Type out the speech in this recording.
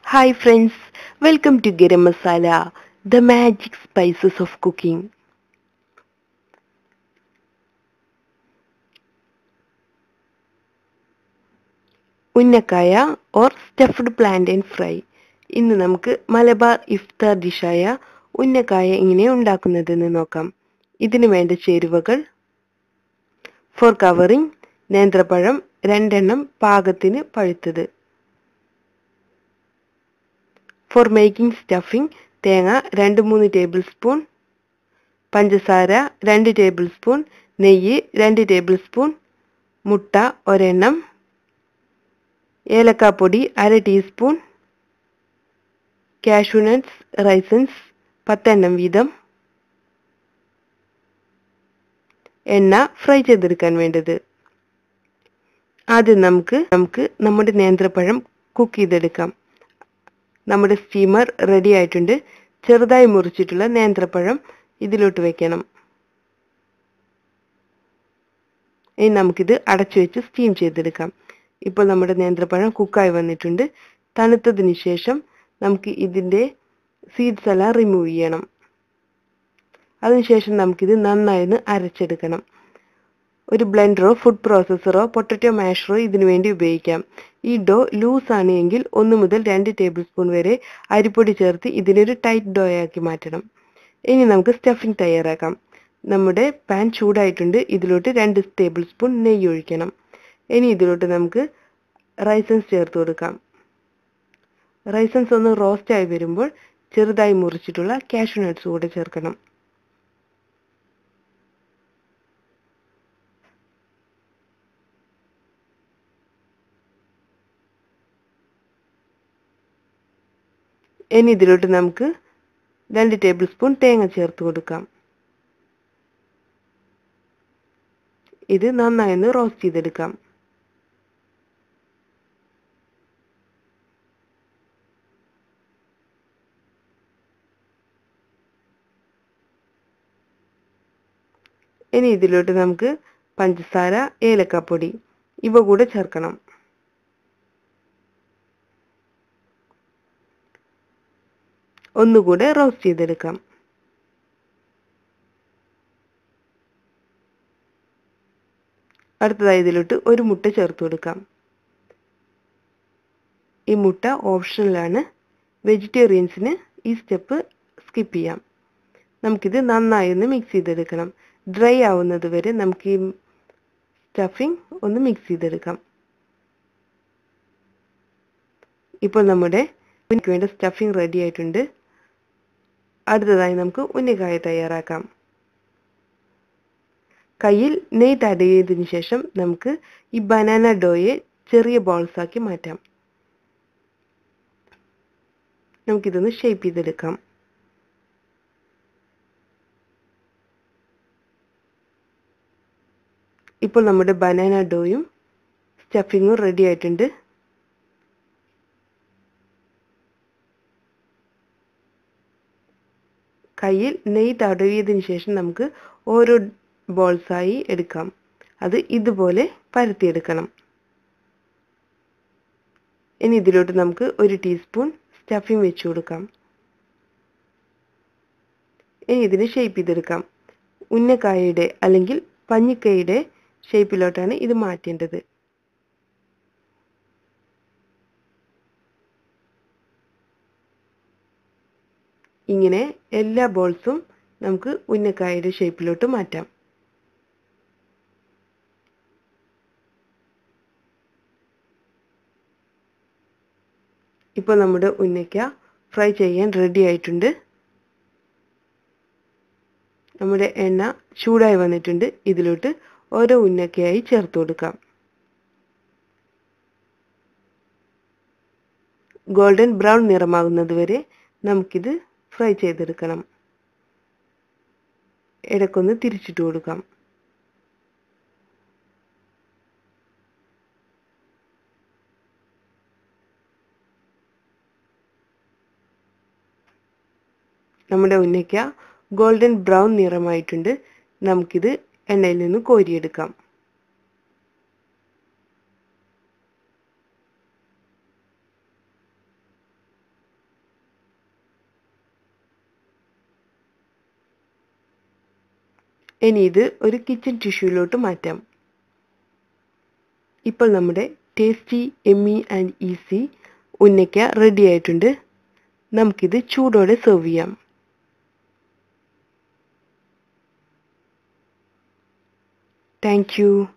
Hi friends, welcome to Garam Masala, the magic spices of cooking. Unnakkaya or stuffed plantain fry ഇന്ന് നമുക്ക് മലബാർ ഇഫ്താർ ഡിഷായ ഉന്നക്കായ എങ്ങനെ ഉണ്ടാക്കുന്നതെന്ന് നോക്കാം ഇതിനു വേണ്ട ചേരുവകൾ ഫോർ കവറിംഗ് നേന്ത്രപ്പഴം രണ്ടെണ്ണം പാകത്തിന് പഴുത്തത് ഫോർ മേക്കിംഗ് സ്റ്റഫിംഗ് തേങ്ങ രണ്ട് മൂന്ന് ടേബിൾ സ്പൂൺ പഞ്ചസാര രണ്ട് ടേബിൾ സ്പൂൺ നെയ്യ് രണ്ട് ടേബിൾ സ്പൂൺ മുട്ട ഒരെണ്ണം ഏലക്കാപ്പൊടി അര ടീസ്പൂൺ കാഷ്യൂ നട്ട്സ് റൈസൻസ് പത്തെണ്ണം വീതം എണ്ണ ഫ്രൈ ചെയ്തെടുക്കാൻ വേണ്ടത് ആദ്യം നമുക്ക് നമുക്ക് നമ്മുടെ നേന്ത്രപ്പഴം കുക്ക് ചെയ്തെടുക്കാം നമ്മുടെ സ്റ്റീമർ റെഡി ആയിട്ടുണ്ട് ചെറുതായി മുറിച്ചിട്ടുള്ള നേന്ത്രപ്പഴം ഇതിലോട്ട് വെക്കണം ഇനി നമുക്കിത് അടച്ചു വെച്ച് സ്റ്റീം ചെയ്തെടുക്കാം ഇപ്പോൾ നമ്മുടെ നേന്ത്രപ്പഴം കുക്കായി വന്നിട്ടുണ്ട് തണുത്തതിന് ശേഷം നമുക്ക് ഇതിൻ്റെ സീഡ്സ് എല്ലാം റിമൂവ് ചെയ്യണം അതിനുശേഷം നമുക്കിത് നന്നായി അരച്ചെടുക്കണം ഒരു ബ്ലെൻഡറോ ഫുഡ് പ്രോസസ്സറോ പൊട്ടറ്റോ മാഷറോ ഇതിനു വേണ്ടി ഉപയോഗിക്കാം ഈ ഡോ ലൂസ് ആണ് എങ്കിൽ ഒന്ന് മുതൽ രണ്ട് ടേബിൾ സ്പൂൺ വരെ അരിപ്പൊടി ചേർത്ത് ഇതിനൊരു ടൈറ്റ് ഡോ ആക്കി മാറ്റണം ഇനി നമുക്ക് സ്റ്റഫിംഗ് തയ്യാറാക്കാം നമ്മുടെ പാൻ ചൂടായിട്ടുണ്ട് ഇതിലോട്ട് രണ്ട് ടേബിൾ സ്പൂൺ നെയ്യ് ഒഴിക്കണം ഇനി ഇതിലോട്ട് നമുക്ക് റൈസൻസ് ചേർത്ത് കൊടുക്കാം റൈസൻസ് ഒന്ന് റോസ്റ്റ് ആയി വരുമ്പോൾ ചെറുതായി മുറിച്ചിട്ടുള്ള കാഷ്യൂ നട്ട്സ് കൂടെ ചേർക്കണം ഇനി ഇതിലോട്ട് നമുക്ക് രണ്ട് ടേബിൾ സ്പൂൺ തേങ്ങ ചേർത്ത് കൊടുക്കാം ഇത് നന്നായി ഒന്ന് റോസ്റ്റ് ചെയ്തെടുക്കാം ഇനി ഇതിലോട്ട് നമുക്ക് പഞ്ചസാര ഏലക്കാപ്പൊടി ഇവ കൂടെ ചേർക്കണം ഒന്നുകൂടെ റോസ്റ്റ് ചെയ്തെടുക്കാം അടുത്തതായി ഇതിലോട്ട് ഒരു മുട്ട ചേർത്ത് കൊടുക്കാം ഈ മുട്ട ഓപ്ഷണലാണ് വെജിറ്റേറിയൻസിന് ഈ സ്റ്റെപ്പ് സ്കിപ്പ് ചെയ്യാം നമുക്കിത് നന്നായി ഒന്ന് മിക്സ് ചെയ്തെടുക്കണം ഡ്രൈ ആവുന്നത് വരെ നമുക്ക് ഈ സ്റ്റഫിംഗ് ഒന്ന് മിക്സ് ചെയ്തെടുക്കാം ഇപ്പോൾ നമ്മുടെ ഉന്നയ്ക്ക് വേണ്ട സ്റ്റഫിംഗ് റെഡി ആയിട്ടുണ്ട് അടുത്തതായി നമുക്ക് ഉന്നക്കായ തയ്യാറാക്കാം കയ്യിൽ നെയ്യ് തടയതിനു ശേഷം നമുക്ക് ഈ ബനാന ഡോയെ ചെറിയ ബോൾസ് ആക്കി മാറ്റാം നമുക്കിതൊന്ന് ഷേപ്പ് ചെയ്തെടുക്കാം ഇപ്പോൾ നമ്മുടെ ബനാന ഡോയും സ്റ്റഫിങ്ങും റെഡി ആയിട്ടുണ്ട് കയ്യിൽ നെയ്യ് തടവിയതിനു ശേഷം നമുക്ക് ഓരോ ബോൾസായി എടുക്കാം അത് ഇതുപോലെ പരത്തിയെടുക്കണം ഇനി ഇതിലോട്ട് നമുക്ക് ഒരു ടീസ്പൂൺ സ്റ്റഫിംഗ് വെച്ച് കൊടുക്കാം ഇനി ഇതിന് ഷേപ്പ് ചെയ്തെടുക്കാം ഉന്നക്കായയുടെ അല്ലെങ്കിൽ പഞ്ഞിക്കയുടെ ഷേപ്പിലോട്ടാണ് ഇത് മാറ്റേണ്ടത് ഇങ്ങനെ എല്ലാ ബോൾസും നമുക്ക് ഉന്നക്കായയുടെ ഷേപ്പിലോട്ട് മാറ്റാം ഇപ്പോൾ നമ്മുടെ ഉന്നക്ക ഫ്രൈ ചെയ്യാൻ റെഡി ആയിട്ടുണ്ട് നമ്മുടെ എണ്ണ ചൂടായി വന്നിട്ടുണ്ട് ഇതിലോട്ട് ഓരോ ഉന്നക്കയായി ചേർത്ത് കൊടുക്കാം ഗോൾഡൻ ബ്രൗൺ നിറമാകുന്നത് വരെ നമുക്കിത് ഫ്രൈ ചെയ്തെടുക്കണം ഇടയ്ക്കൊന്ന് തിരിച്ചിട്ട് കൊടുക്കാം നമ്മുടെ ഉന്നയ്ക്ക ഗോൾഡൻ ബ്രൗൺ നിറമായിട്ടുണ്ട് നമുക്കിത് എണ്ണയിൽ നിന്ന് കോരിയെടുക്കാം ഇനി ഇത് ഒരു കിച്ചൺ ടിഷ്യൂലോട്ട് മാറ്റാം ഇപ്പോൾ നമ്മുടെ tasty yummy and easy unnakka ready ആയിട്ടുണ്ട് നമുക്കിത് ചൂടോടെ സെർവ് ചെയ്യാം താങ്ക് യു